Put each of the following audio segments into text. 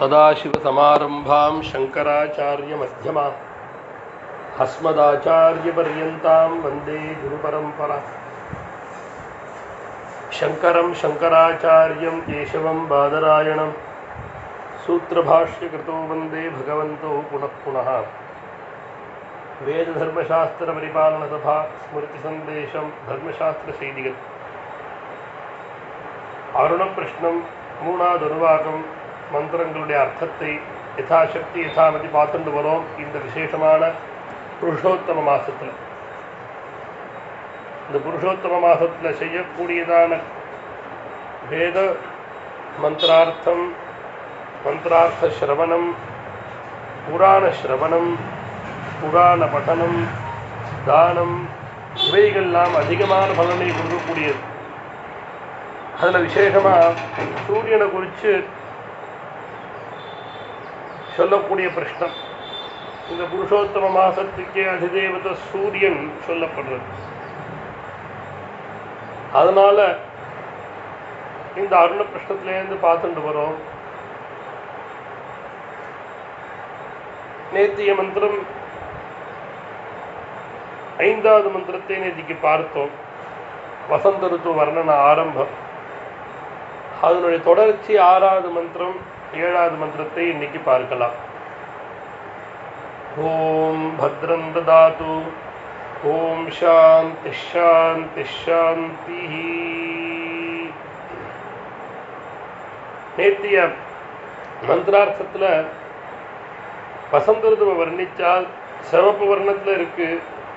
सदाशिवसमारम्भां शङ्कराचार्यमध्यमा अस्मदाचार्यपर्यन्तां वन्दे गुरुपरम्परा शङ्करं शङ्कराचार्यं केशवं बादरायणं सूत्रभाष्यकृतो वन्दे भगवन्तो पुनः पुनः வேததர்மசாஸ்திரபரிபாலனசபா ஸ்மிருதி சந்தேசம் தர்மசாஸ்திரசெய்திகள் அருணம் பிரஷ்னம் மூணாவது உருவாக்கம் மந்திரங்களுடைய அர்த்தத்தை யதாசக்தி யதாமதி பார்த்துட்டு வரோம் இந்த விசேஷமான புருஷோத்தம மாசத்தில் இந்த புருஷோத்தம மாசத்தில் செய்யக்கூடியதான வேத மந்திரார்த்தம் மந்திரார்த்த சிரவணம் புராண சிரவணம் புராண பட்டனம் தானம் இவைகள்லாம் அதிகமான பலனை கொடுக்கக்கூடியது அதில் விசேஷமாக சூரியனை குறித்து சொல்லக்கூடிய பிரஷ்னம் இந்த புருஷோத்தம மாசத்துக்கே அதிதேவத சூரியன் சொல்லப்படுறது அதனால இந்த அருண பிரஷ்னத்திலேருந்து பார்த்துட்டு வரோம் நேத்திய மந்திரம் ஐந்தாவது மந்திரத்தை நேத்திக்கு பார்த்தோம் வசந்த ருத்து வர்ணன ஆரம்பம் அதனுடைய தொடர்ச்சி ஆறாவது மந்திரம் ஏழாவது மந்திரத்தை இன்னைக்கு பார்க்கலாம் ஓம் பத்ரம் ததாது ஓம் சாந்தி ஷாந்தி ஷாந்தி நேத்திய மந்திரார்த்தத்தில் வசந்த ருத்துவை வர்ணிச்சால் சிவப்பு வர்ணத்தில் இருக்கு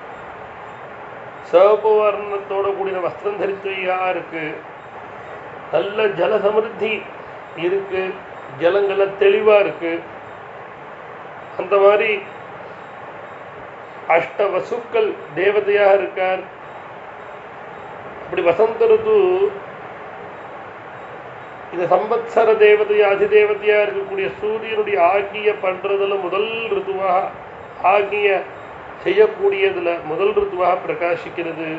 சிவப்பு வர்ணத்தோட கூடிய வஸ்திரம் தரித்தையா இருக்கு நல்ல ஜல சமிருத்தி இருக்கு ஜலங்கள தெளிவா இருக்கு அந்த மாதிரி அஷ்ட வசுக்கள் தேவதையாக இருக்கார் அப்படி வசந்த ருது இந்த சம்பத்சர தேவதையா அதிதேவதையா இருக்கக்கூடிய சூரியனுடைய ஆகிய பண்றதுல முதல் ருத்துவாக ஆகிய செய்யக்கூடியதுல முதல் ருத்துவாக பிரகாசிக்கிறது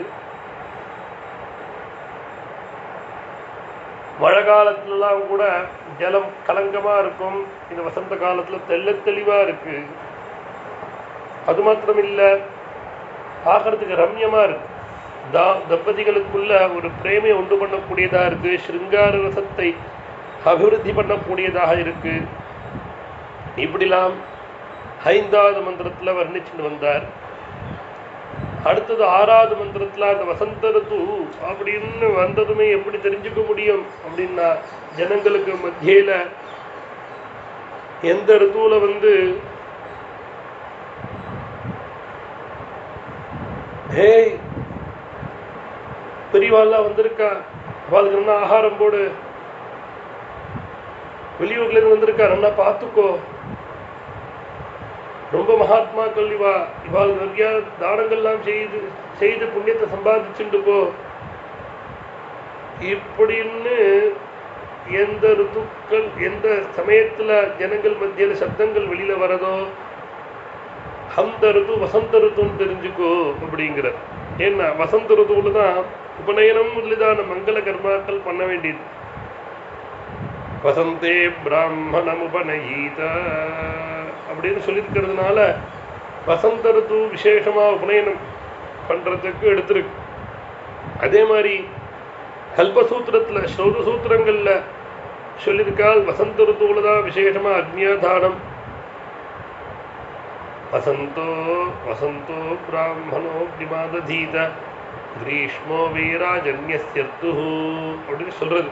மழை காலத்துலலாம் கூட ஜலம் கலங்கமா இருக்கும் இந்த வசந்த காலத்துல தெள்ள தெளிவா இருக்கு அது மாத்திரம் இல்ல பார்க்கறதுக்கு ரம்யமா இருக்கு தா தம்பதிகளுக்குள்ள ஒரு பிரேமையை உண்டு பண்ணக்கூடியதா இருக்கு ஸ்ருங்கார ரசத்தை அபிவிருத்தி பண்ணக்கூடியதாக இருக்கு இப்படிலாம் ஐந்தாவது மந்திரத்துல வர்ணிச்சுட்டு வந்தார் அடுத்தது ஆறாவது மந்திரத்துல அந்த வசந்த ருத்து அப்படின்னு வந்ததுமே எப்படி தெரிஞ்சுக்க முடியும் அப்படின்னா ஜனங்களுக்கு மத்தியில எந்த ருத்துவுல வந்து ஹேய் பெரியவாள்லாம் வந்திருக்கா அவளுக்கு என்ன ஆகாரம் போடு வெளியூர்ல இருந்து வந்திருக்கா நல்லா பார்த்துக்கோ ரொம்ப மகாத்மாக்கள் இவா இவாள் நிறைய தானங்கள்லாம் செய்து செய்து புண்ணியத்தை சம்பாதிச்சுட்டு போ இப்படின்னு எந்த ருத்துக்கள் எந்த சமயத்துல ஜனங்கள் மத்தியில சப்தங்கள் வெளியில வரதோ அந்த ருத்து வசந்த ருத்துன்னு தெரிஞ்சுக்கோ அப்படிங்கிற ஏன்னா வசந்த ருத்துவுல தான் உபநயனம் முதலிதான மங்கள கர்மாக்கள் பண்ண வேண்டியது வசந்தே பிராமணம் உபநயீத அப்படின்னு சொல்லியிருக்கிறதுனால வசந்த ருத்து விசேஷமாக உபநயனம் பண்ணுறதுக்கு எடுத்திருக்கு அதே மாதிரி கல்பசூத்திரத்தில் ஸ்ரௌத சூத்திரங்களில் சொல்லியிருக்கால் வசந்த ருத்துவில் தான் விசேஷமாக அக்னியாதானம் வசந்தோ வசந்தோ பிராமணோ பிமாததீத கிரீஷ்மோ வீராஜன்யஸ்யர்த்து அப்படின்னு சொல்றது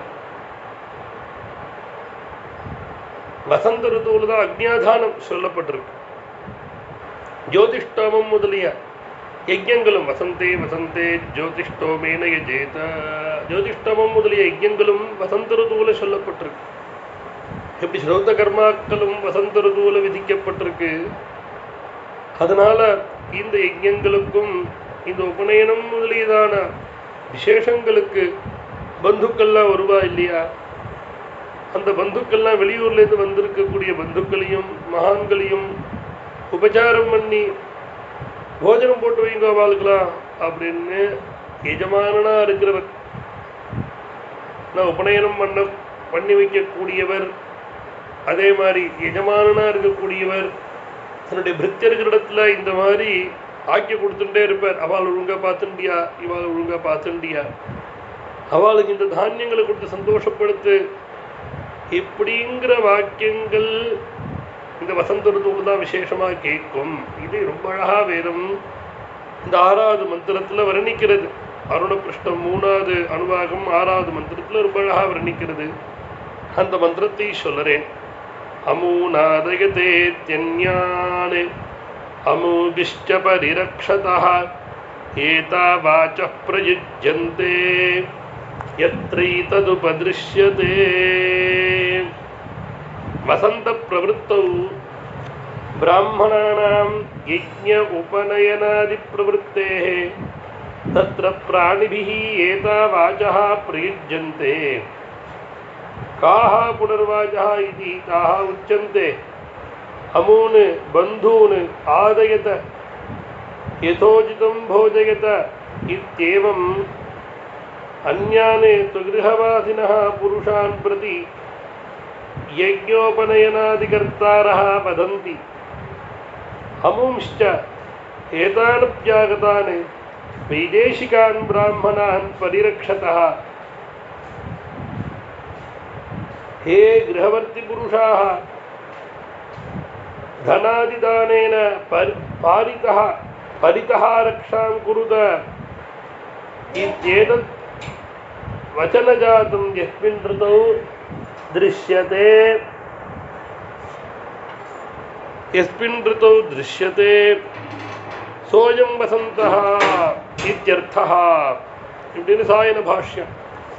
வசந்த ருத்துவில் தான் அக்னியாதானம் சொல்லப்பட்டிருக்கு ஜோதிஷ்டோமம் முதலிய யஜ்யங்களும் வசந்தே வசந்தே ஜோதிஷ்டோமேன யஜேத ஜோதிஷ்டோமம் முதலிய யஜ்யங்களும் வசந்த ருத்துவில் சொல்லப்பட்டிருக்கு எப்படி ஸ்ரோத கர்மாக்களும் வசந்த ருத்துவில் விதிக்கப்பட்டிருக்கு அதனால இந்த யஜ்யங்களுக்கும் இந்த உபநயனம் முதலியதான விசேஷங்களுக்கு பந்துக்கள்லாம் வருவா இல்லையா அந்த பந்துக்கள்லாம் வெளியூர்லேருந்து வந்திருக்கக்கூடிய பந்துக்களையும் மகான்களையும் உபச்சாரம் பண்ணி போஜனம் போட்டு வைங்க அவளுக்கலாம் அப்படின்னு எஜமானனா இருக்கிறவர் நான் உபநயனம் பண்ண பண்ணி வைக்கக்கூடியவர் அதே மாதிரி எஜமானனா இருக்கக்கூடியவர் தன்னுடைய பிரித்தியர்களிடத்துல இந்த மாதிரி ஆக்கி கொடுத்துட்டே இருப்பார் அவள் ஒழுங்கா பார்த்துண்டியா இவாள் ஒழுங்கா பார்த்துண்டியா அவளுக்கு இந்த தானியங்களை கொடுத்து சந்தோஷப்படுத்து இப்படிங்கிற வாக்கியங்கள் இந்த வசந்த ருதுவில் தான் விசேஷமா கேட்கும் இது ரொம்ப அழகா வேதம் இந்த ஆறாவது மந்திரத்துல வர்ணிக்கிறது அருணபிருஷ்டம் மூணாவது அனுவாகம் ஆறாவது மந்திரத்துல ரொம்ப அழகா வர்ணிக்கிறது அந்த மந்திரத்தை சொல்லுறேன் அமூநாதயதே தியன்யான் அமூபிஷ்ட பரிரக்ஷதः ஏதா வாச்ச பிரயுஜ்யந்தே यत्रैतदुपदृश्यते वसन्तप्रवृत्तौ ब्राह्मणानां यज्ञ उपनयनादिप्रवृत्तेः तत्र प्राणिभिः एता वाचः प्रयुज्यन्ते काः पुनर्वाचः इति ताः उच्यन्ते अमून् बन्धून् आदयत यथोचितं भोजयत इत्येवम् अन्याने स्वगृहवासिनः पुरुषान् प्रति यज्ञोपनयनादिकर्तारः वदन्ति अमुंश्च एतानप्यागतान् वैदेशिकान् ब्राह्मणान् परिरक्षतः हे गृहवर्तिपुरुषाः धनादिदानेन परि पारितः परितः रक्षां कुरुत इत्येतत् वचनजातं यस्मिन् ऋतौ दृश्यते यस्मिन् ऋतौ दृश्यते सोऽयं वसन्तः इत्यर्थः இப்படின்னு சாயன பாஷ்யம்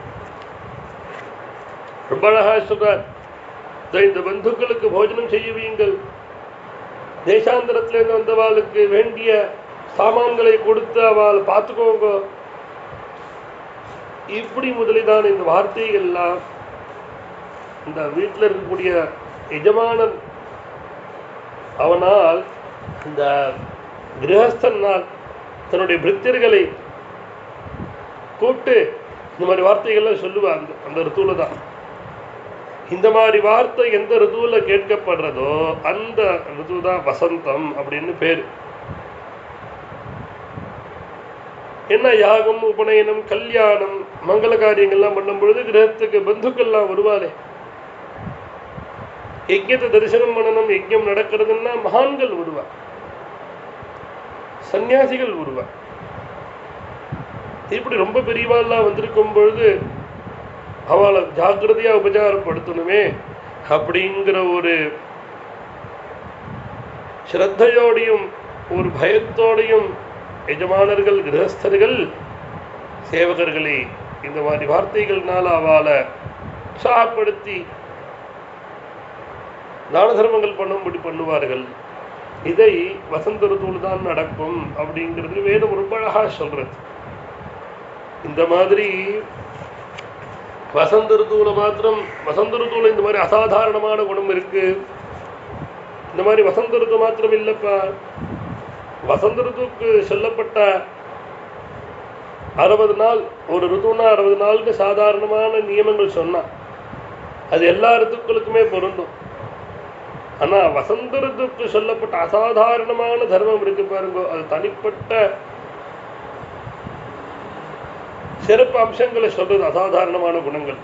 ரொம்ப அழகா சொல்றார் இதோ இந்த பந்துக்களுக்கு போஜனம் செய்யுவீங்கள் தேசாந்தரத்திலிருந்து வந்தவாளுக்கு வேண்டிய சாமான்களை கொடுத்து அவள் பார்த்துக்கோங்க இப்படி முதலிதான் இந்த வார்த்தைகள்லாம் இந்த வீட்டில் இருக்கக்கூடிய எஜமானன் அவனால் இந்த கிரகஸ்தனால் தன்னுடைய பிரித்தியர்களை கூப்பிட்டு இந்த மாதிரி வார்த்தைகள்லாம் சொல்லுவா அந்த அந்த ரித்துவில தான் இந்த மாதிரி வார்த்தை எந்த ரிதுவில் கேட்கப்படுறதோ அந்த ரிது தான் வசந்தம் அப்படின்னு பேர் என்ன யாகம் உபநயனம் கல்யாணம் மங்கள காரியங்கள்லாம் பண்ணும் பொழுது கிரகத்துக்கு பந்துக்கள்லாம் வருவாரே யஜ்யத்தை தரிசனம் பண்ணணும் யஜ்யம் நடக்கிறதுன்னா மகான்கள் வருவா சன்னியாசிகள் வருவா இப்படி ரொம்ப பெரியவாள்லாம் வந்திருக்கும் பொழுது அவளை ஜாக்கிரதையா உபச்சாரப்படுத்தணுமே அப்படிங்கிற ஒரு ஸ்ரத்தையோடையும் ஒரு பயத்தோடையும் எஜமானர்கள் கிரகஸ்தர்கள் சேவகர்களை இந்த மாதிரி வார்த்தைகள்னால அவளை உற்சாகப்படுத்தி தான தர்மங்கள் பண்ணும்படி பண்ணுவார்கள் இதை வசந்த ருத்துவில் தான் நடக்கும் அப்படிங்கிறது வேதம் ரொம்ப அழகா சொல்றது இந்த மாதிரி வசந்த ருத்துவுல மாத்திரம் வசந்த ருத்துவுல இந்த மாதிரி அசாதாரணமான குணம் இருக்கு இந்த மாதிரி வசந்த ருத்து மாத்திரம் இல்லப்பா வசந்த ருத்துவுக்கு சொல்லப்பட்ட அறுபது நாள் ஒரு ருத்துனா அறுபது நாளுக்கு சாதாரணமான நியமங்கள் சொன்னா அது எல்லா ருத்துக்களுக்குமே பொருந்தும் ஆனா வசந்த ருத்துக்கு சொல்லப்பட்ட அசாதாரணமான தர்மம் இருக்கு பாருங்க அது தனிப்பட்ட சிறப்பு அம்சங்களை சொல்றது அசாதாரணமான குணங்கள்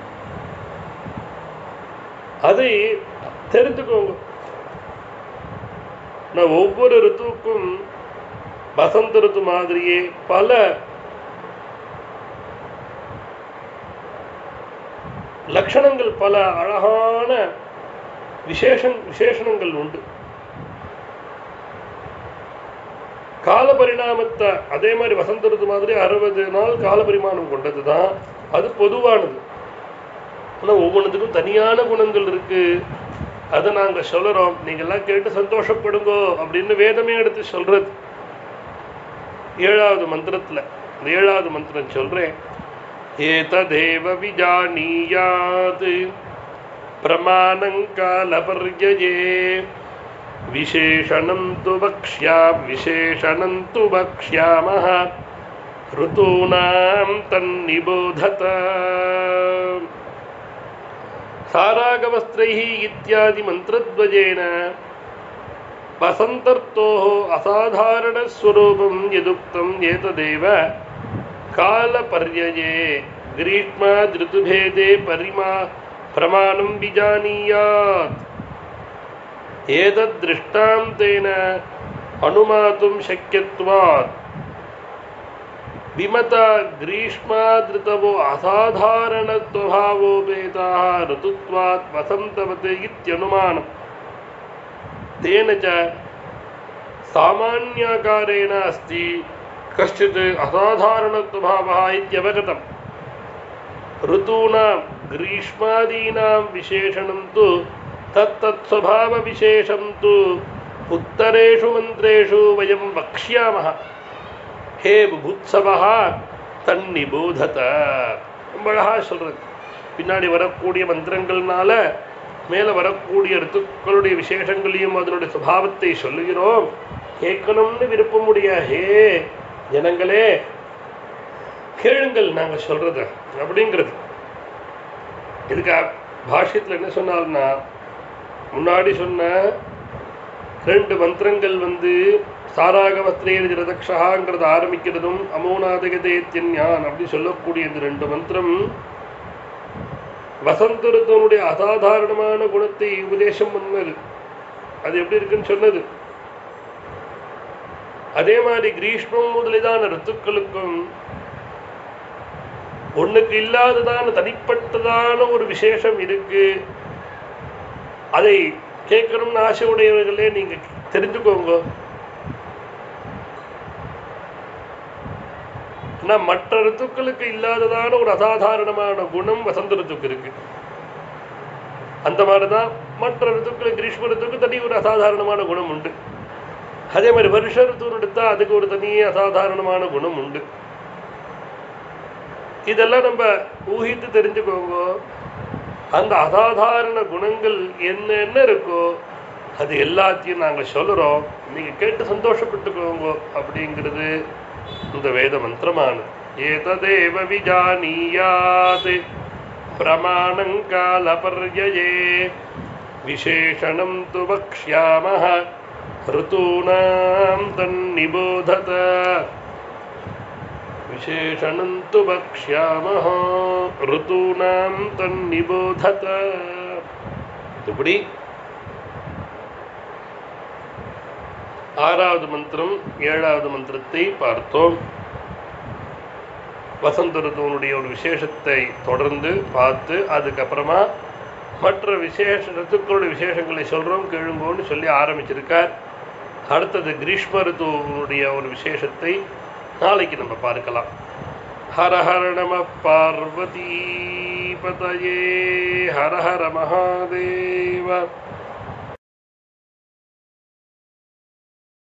அதை தெரிந்துக்கோங்க நான் ஒவ்வொரு ரித்துவுக்கும் வசந்த ரித்து மாதிரியே பல லட்சணங்கள் பல அழகான விசேஷம் விசேஷணங்கள் உண்டு கால பரிணாமத்தை அதே மாதிரி வசந்த ருத்து மாதிரி அறுபது நாள் கால பரிமாணம் கொண்டது தான் அது பொதுவானது ஆனால் ஒவ்வொன்றுத்துக்கும் தனியான குணங்கள் இருக்கு அதை நாங்கள் சொல்லுறோம் நீங்கள்லாம் கேட்டு சந்தோஷப்படுங்கோ அப்படின்னு வேதமே எடுத்து சொல்றது ஏழாவது மந்திரத்தில் இந்த ஏழாவது மந்திரம் சொல்றேன் ஏததேவ விஜானீயாத் பிரமாணங்காலபர்யே विशेषणं तु वक्ष्या विशेषणं तु वक्ष्यामः ऋतूनां तन्निबोधत सारागवस्त्रैः इत्यादि मन्त्रद्वजेन वसन्तर्तोः असाधारणस्वरूपं यदुक्तम् एतदेव कालपर्यये ग्रीष्मादृतुभेदे परिमा प्रमाणं विजानीयात् एतद्दृष्टान्तेन अनुमातुं शक्यत्वात् विमता ग्रीष्मादृतवो असाधारणस्वभावोपेताः ऋतुत्वात् वसन्तवत् इत्यनुमानम् तेन च सामान्याकारेण अस्ति कश्चित् असाधारणस्वभावः इत्यवगतम् ऋतूनां ग्रीष्मादीनां विशेषणं तु तत्तत्स्वभावविशेषं तु उत्तरेषु मन्त्रेषु वयं वक्ष्यामः ஹே புபுத்சவா தன்னிபோதத ரொம்ப அழகா சொல்றது பின்னாடி வரக்கூடிய மந்திரங்கள்னால மேலே வரக்கூடிய ரித்துக்களுடைய விசேஷங்களையும் அதனுடைய சுபாவத்தை சொல்லுகிறோம் கேட்கணும்னு விருப்பமுடைய ஹே ஜனங்களே கேளுங்கள் நாங்க சொல்றது அப்படிங்கிறது இதுக்கு பாஷ்யத்தில் என்ன சொன்னால்னா முன்னாடி சொன்ன ரெண்டு மந்திரங்கள் வந்து சாராகவஸ்திரேர் ஜலதக்ஷாங்கிறது ஆரம்பிக்கிறதும் அமோனாதகதேத்யன்யான் அப்படி சொல்லக்கூடிய இந்த ரெண்டு மந்திரம் வசந்த ருத்துவனுடைய அசாதாரணமான குணத்தை உபதேசம் பண்ணது அது எப்படி இருக்குன்னு சொன்னது அதே மாதிரி கிரீஷ்மம் முதலிதான ரித்துக்களுக்கும் ஒண்ணுக்கு இல்லாததான தனிப்பட்டதான ஒரு விசேஷம் இருக்கு அதை கேட்கணும்னு ஆசை உடையவர்களே நீங்க தெரிஞ்சுக்கோங்க ஆனா மற்ற ரித்துக்களுக்கு இல்லாததான ஒரு அசாதாரணமான குணம் வசந்த ரித்துக்கு இருக்கு அந்த மாதிரிதான் மற்ற ரித்துக்கள் கிரீஷ்ம ரித்துக்கு தனி ஒரு அசாதாரணமான குணம் உண்டு அதே மாதிரி வருஷ ரித்துன்னு எடுத்தா அதுக்கு ஒரு தனி அசாதாரணமான குணம் உண்டு இதெல்லாம் நம்ம ஊகித்து தெரிஞ்சுக்கோங்க அந்த அசாதாரண குணங்கள் என்னென்ன இருக்கோ அது எல்லாத்தையும் நாங்கள் சொல்லுறோம் நீங்க கேட்டு சந்தோஷப்பட்டுக்கோங்க அப்படிங்கிறது இந்த வேத மந்திரமானது ஏததேவ விஜானீயாத் பிரமாணங்காலபர்யயே விசேஷணம் து வக்ஷ்யாமः ऋतूनां तन्निबोधत विशेषणं तु वक्ष्यामः ऋतूनां तन्निबोधत இப்படி ஆறாவது மந்திரம் ஏழாவது மந்திரத்தை பார்த்தோம் வசந்த ருத்துவனுடைய ஒரு விசேஷத்தை தொடர்ந்து பார்த்து அதுக்கப்புறமா மற்ற விசேஷ ரித்துக்களுடைய விசேஷங்களை சொல்றோம் கேளுங்கோன்னு சொல்லி ஆரம்பிச்சிருக்கார் அடுத்தது கிரீஷ்ம ருத்துவனுடைய ஒரு விசேஷத்தை நாளைக்கு நம்ம பார்க்கலாம் ஹர ஹர நம பார்வதி பதயே ஹர ஹர மகாதேவ